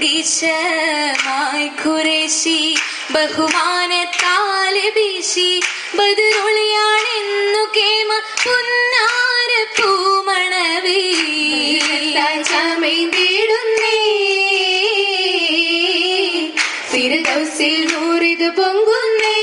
പൊങ്കീശമായി കുറേശി ബഹുമാനത്താല് വീശി ബദുരുളിയാണെന്നു കേമ പുന്നാര പൂമണവേ ചമൈന്തിടുന്നേ ഫിർദൗസിൽ നൂറിത് പൊങ്കുന്നേ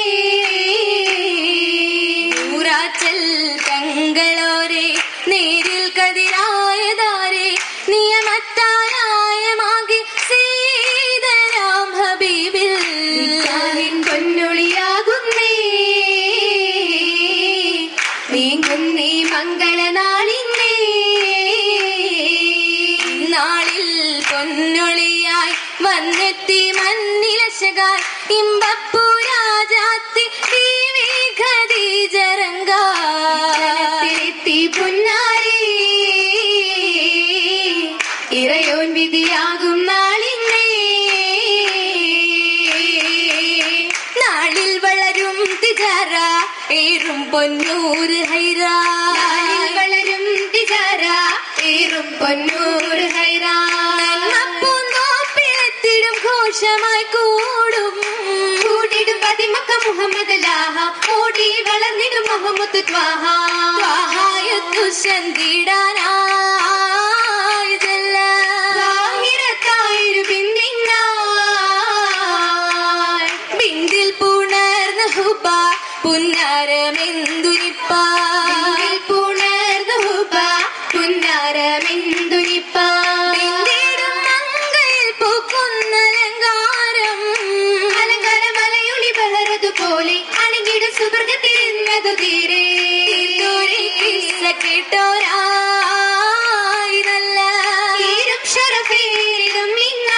ൂറാച്ചൽ തങ്ങളോരെ നേരിൽ കതിരായതാരെ നിയമത്താലായമാകി സീതരാം ഹബീബിൽ നിക്കാഹിൻ പൊന്നൊളിയാകുന്നേ നീങ്ങുന്നേ മംഗളനാളിന്നേ നാളിൽ പൊന്നൊളിയായി വന്നെത്തി മന്നിലശകാൽ ഇമ്പപ്പൂ രാജാത്തി ബീവി ഖദീജറങ്ക ത്തിലെത്തി പുന്നാരേ ഇറയോൻ വിധിയാകും നാളിന്നേ നാളിൽ വളരും തിജാര ഏറും പൊന്നൂര് ഹൈറാ നാളിൽ വളരും തിജാര ഏറും പൊന്നൂർ ഹൈറാ പൂന്തോപ്പിലെത്തിടും ഘോഷമായി കൂടും കൂടിടും പതിമക്ക മുഹമ്മദ് ലാഹ ഓടി വളർന്നിടും മുഹമ്മദ് ത്വാഹ ത്വാഹായത്തു ചന്തിടാനായതല്ല ലാഹിറത്തായൊരു പിന്നിന്നാൾ ബിന്ദിൽ പുണർന്ന ഹുബ പുന്നാരമെന്തുനിപ്പ ിൽ പുണർന്നു ഹുബ പുന്നാരമെന്തുനിപ്പ ബിന്ദിടും മങ്കയിൽ പൂക്കുന്നലങ്കാരം അലങ്കാര മലയൊളി ബഹറതു പോലെ അണങ്ങിടും സുവർഗത്തിരുന്നതു തീരെ ഒരു കിസ്സ കേട്ടോരായിരല്ല തീരും ഷറഫേരിടും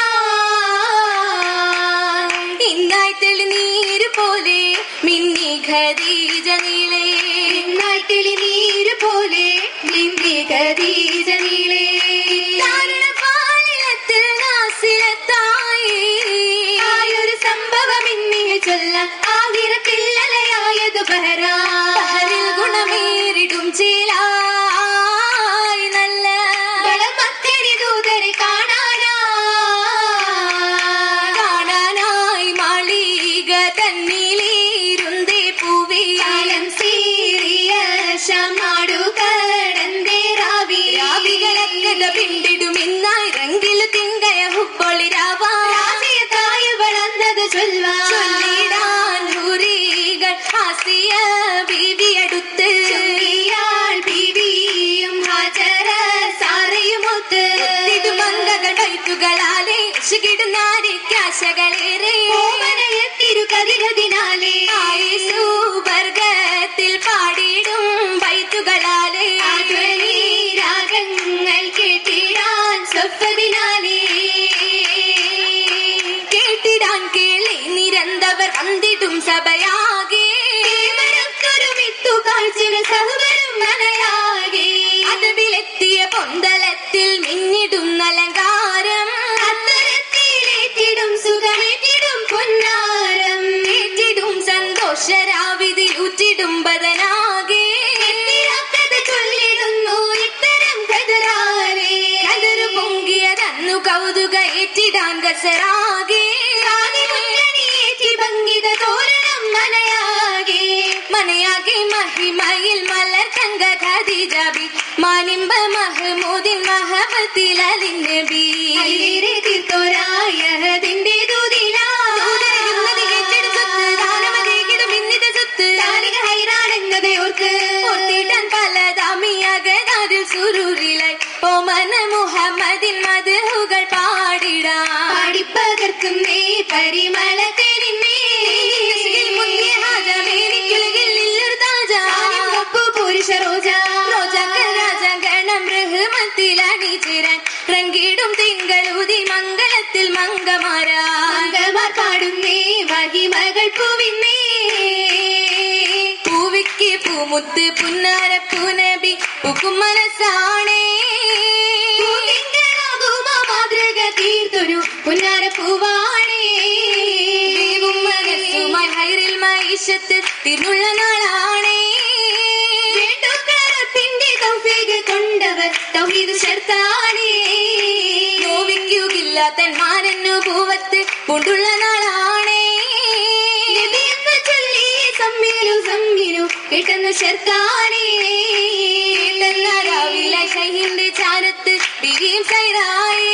നിന്നാൾ ഇന്നായി തെളിനീര് പോലെ മിന്നി ഖദീജ നീളേ നാട്ടിലി നീര് പോലെ നിന്റെ ഖദീജ നീളേ താരണപാളിലത്തിൽ നാസിലത്തായി ആയൊരു സംഭവം ഇന്നിൽ ചൊല്ലാൻ ആകിരത്തില്ലലയായത് ബഹരാ ബഹറിൽ ഗുണമേറിടും ചേലായി നല്ല വളമത്തരി ദൂതരെ കാണാനാ കാണാനായി മാളിക തന്നിലിരുന്തേ പൂവി കാലം സീറിയ ശമാടു കടന്തേ രാവി രാവികളക്കത പിണ്ടിടും ഇന്നായി റങ്കില് തിങ്കയ ഹുപ്പൊളിരാവാ രാവിയത്തായി വളർന്നത് ചൊൽവാ ചൊല്ലിടാൻ ഹുരികൾ ആസിയ ബീവിയടുത്ത് ചൊല്ലിയാൾ ബീവിയും ഹാജര സാറയുമൊത്ത് ഇത് മങ്കകൾ വൈത്തുകളാലെ ശികിടുന്നാരിക്കാശകളേറെ ഓമനയത്തിരു കതിരതിനാലേ ആയുസു വർഗത്തിൽ പാടിയിടും വൈത്തുകളാലെ ആധ്വനി രാഗങ്ങൾ കേട്ടിടാൻ സ്വപ്പതിനാലേ കേട്ടിടാൻ കേളി നിരന്തവർ വന്നിടും സഭയാകെ േമരക്കൊരുമിത്തു കാഴ്ചകൾ സഹവരും മനയാകെ അതവിലെത്തിയ പൊന്തലത്തിൽ മിന്നിടും അലങ്കാരം അത്തരത്തിലേറ്റിടും സുഖമേറ്റിടും പൊന്നാരം ഏറ്റിടും സന്തോഷരാവിതിൽ ഉറ്റിടും ബദനാകെ എത്തിരാക്കഥ ചൊല്ലിടുന്നു ഇത്തരം കതറാരേ കതിരു പൊങ്കിയതന്നു കൗതുക ഏറ്റിടാൻ ഗസരാകെ മുന്നണിയേറ്റി ഭംഗിത തോരണം മനയാകെ മനയാകെ മഹിമയിൽ മലർ തങ്ക ഖദീജബി മാനിമ്പ മഹ്മൂദിൻ മഹബത്തിൽ അലിനബി അലിരെ തീർത്തോരായതിന്റെ ദൂതിലാ ദൂതരുന്നത് ഏറ്റെടുത്ത് ദാനമതേകിടും ഇന്നിത സ്വത്ത് താലിക ഹൈറാണെന്നതേ ഓർക്ക് ഓർത്തിടാൻ പലതാമിയകതാരിൽ സുരൂരിലായി ഓമന മുഹമ്മദിൻ മധുകൾ പാടിടാം പാടിപ്പകർക്കും നീ പരിമളത്തേരിന്നേ മുന്നിയ ഹാജമേനിക്കുലകിൽ ഇല്ലൊരു താജ കപ്പു പുരുഷ റോജ റോജാക്കൾ രാജഗണം റഹ്മത്തിലണിചിരൻ റങ്കിടും തിങ്കളുതി മംഗളത്തിൽ മംഗമാരാ മംഗമാർ പാടുന്നേ മഹിമകൾ പൂവിന്നേ പൂവിക്ക് പൂമുത്ത് പുന്നാര പൂനബി പൂക്കും മനസ്സാണേ പൂത്തിങ്കളാകുമാ മാതൃക തീർത്തൊരു പുന്നാര പൂവാണേ ദൈവം മനസ്സുമായി ഹൈറിൽ മൈശത്ത് തിരുള്ള നാളാണേ വേണ്ടുക്കരത്തിന്റെ തൗഫീഖ് കൊണ്ടവർ തൗഹീദ് ശർത്താണേ നോവിക്കുകില്ല തന്മാരന്നു പൂവത്ത് കൊണ്ടുള്ള നാളാണേ നബി എന്ന് ചൊല്ലി സമ്മിലു സമ്മിലു കിട്ടുന്നു ശർക്കാനേ രാവിലെ ഷഹിന്റെ ചാരത്ത് ബിരിയും സൈറായേ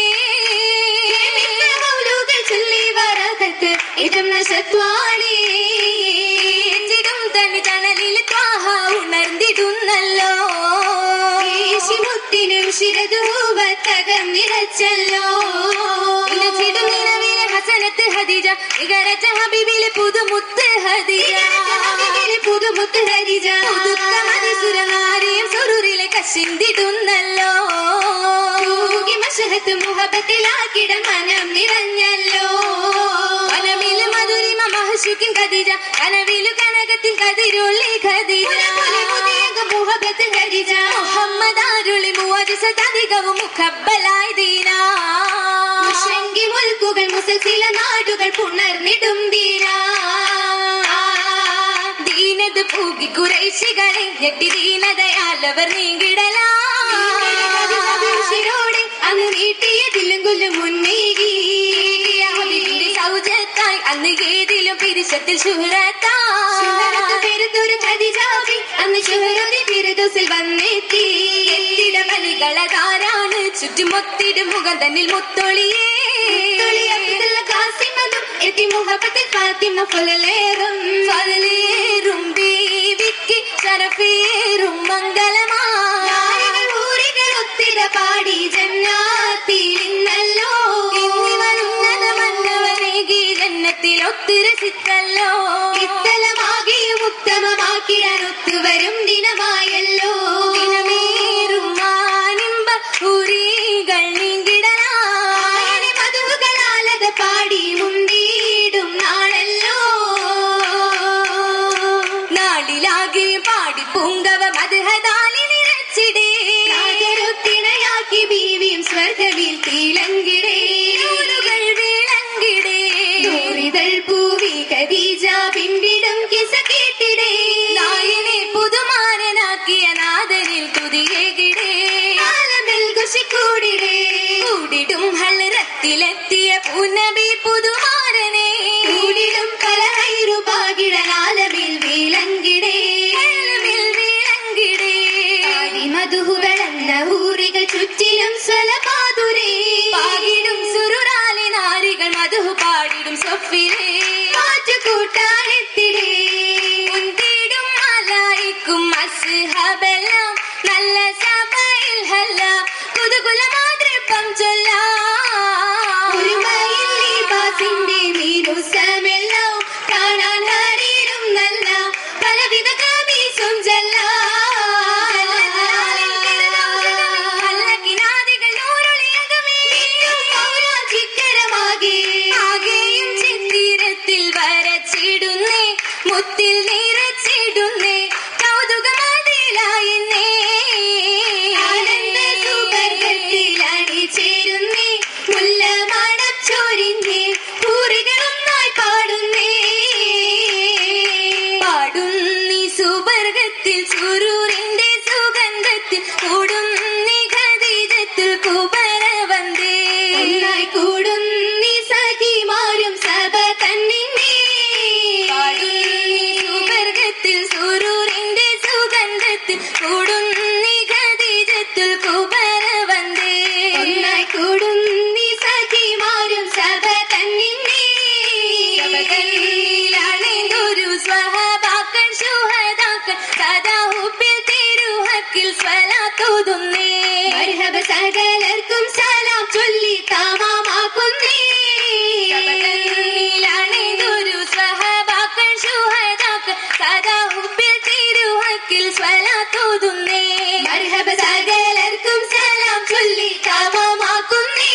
മൗലൂകൾ ചൊല്ലി വറകത്ത് ഇതും നശത്വാണേ ചിടും തനി തണലിൽ ത്വാഹ ഉണർന്നിടുന്നല്ലോ മുത്തിനും ശിരതൂപത്തകം നിറച്ചല്ലോ ഇന്ന് ചിടും നിലവിലെ ഹസനത്ത് ഹദിജ ഇകരച്ച ഹബീബിലെ പുതുമുത്ത് ഹദിജ പുതുമുത്ത് ഹരിജ പുതുക്ക മതിസുരനാരിയും സുരൂരിലെ കശിന്തിടുന്നല്ലോ തൂകി മഷഹത്ത് മുഹബത്തിലാക്കിട മനം നിറഞ്ഞല്ലോ വനമില് മധുരിമ മഹശുക്കിൻ ഖദീജ കനവിലു കനകത്തിൽ കതിരുള്ളി ഖദീജ മുഹബത്ത് ഹരിജ മുഹമ്മദ് ആരുളി മൂവജിസതധികവും മുഖബ്ബലായി ദീനാ മുഷങ്കി മുൽക്കുകൾ മുസൽസില നാടുകൾ പുണർന്നിടും ദീനാ ദീനത് പൂകി കുറേശികളെ ഞെട്ടി ദീനതയാലവർ നീങ്ങിടലാ ശിരോടെ അന്ന് നീട്ടിയതിലും കൊല്ലും മുന്നേകി ഹബീബിന്റെ സൗജത്തായി അന്ന് ഏതിലും പിരിശത്തിൽ ശുഹ്രത്താ ശുഹറത്ത് പെരുത്തൊരു ഖദീജാബി അന്ന് ശുഹറത്തെ ഫിർദൗസിൽ വന്നെത്തി ബലികളതാരാണ് ചുറ്റുമൊത്തിടും മുഖം തന്നിൽ മുത്തൊളിയേ തൊളി അബ്ദുള്ള ഖാസിമതും എത്തി മുഹബത്തിൽ ഫാത്തിമ ഫുലലേറും ഫലേറും ബീവിക്ക് ശരഫേറും മംഗളമാ നാരികൾ ഊരികൾ ഒത്തിട പാടി ജന്നാത്തിലിന്നല്ലോ ഇന്നിവർ ഉന്നത മന്നവനേകി ജന്നത്തിൽ ഒത്തുരസിത്തല്ലോ ഇത്തലമാകിയും ഉത്തമമാക്കിടാൻ ഒത്തുവരും ദിനമായല്ലോ ദിനമേറും മാനിമ്പ ഉരികൾ നീങ്കിടലാ ആയിരം മധുകളാലത് പാടി മുന്തിയിടും നാളല്ലോ നാടിലാകെ പാടി പൂങ്കവ മധുഹദാലി നിറച്ചിടേ നാഗരൊത്തിണയാക്കി ബീവിയും സ്വർഗവിൽ തീലങ്കിടേ നൂലുകൾ വിളങ്കിടേ ദൂരിതൾ പൂവി ഖദീജ പിമ്പിടും കിസ കേട്ടിടേ നായനെ പുതുമാരനാക്കിയ നാദനിൽ തുതിയേകിടേ ആലമിൽ കുശിക്കൂടിടേ കൂടിടും ഹളറത്തിലെത്തിയ പുനബി പുതുമാരനെ കൂടിടും കലഹൈറു പാകിടലാലമിൽ വീലങ്കിടേ ഹളമിൽ വിളങ്കിടേ മധുഹുകളെന്ന ഊറികൾ ചുറ്റിലും സ്വലപാതുരേ പാകിടും സുറുറാലി നാരികൾ മധു പാടിടും സ്വഫിരേ മാറ്റുകൂട്ടാനെത്തിടേ മുന്തിടും മലായിക്കും അസ്ഹബെല്ലാം നല്ല സഭയിൽ ഹല്ല കുതുകുല മാതൃപ്പം ഒരുമയിൽ ലിബാസിന്റെ നീരുസമെല്ലാം കാണാൻ ഹരിയിലും നല്ല പലവിധ കമീസും കിനാദികൾ നൂറൊളിയകമേ ചിക്കരമാകെ ആകെയും ചിത്തിരത്തിൽ വരച്ചിടുന്നേ മുത്തിൽ നിറച്ചിടുന്നേ കൗതുകമതിലായെന്നേ ആനന്ദ സുവർഗത്തിലണി ചേരുന്നേ മുല്ലമണം ചോരിഞ്ഞേ പൂറികളൊന്നായി പാടുന്നേ പാടുന്നി സുവർഗത്തിൽ സുരൂരിന്റെ സുഗന്ധത്തിൽ കൂടുന്നി ഖദീജത്തിൽ കുബര വந்தേ ഒന്നായി കൂടും നീ സഖിമാരും സഭ തന്നിന്നേ പാടുന്നി സുവർഗത്തിൽ സുരൂരിന്റെ സുഗന്ധത്തിൽ കൂടുന്നി ഖദീജത്തിൽ കുബര വந்தേ ഒന്നായി കൂടും നീ സഖിമാരും സഭ തന്നിന്നേ സബകനിലാണെന്തൊരു സ്വഹബാക്കൾ ശുഹദാക്കൾ സദാ ഹുബിൽ തിരുഹക്കിൽ സ്വലാത്തുതുന്നേ മർഹബ സകലർക്കും സലാം ചൊല്ലി താമാമാക്കുന്നേ സബകനിലാണെന്തൊരു സ്വഹബാക്കൾ ശുഹദാക്കൾ സദാ ഹുബിൽ തിരുഹക്കിൽ സ്വലാത്തുതുന്നേ മർഹബ സകലർക്കും സലാം ചൊല്ലി താമാമാക്കുന്നേ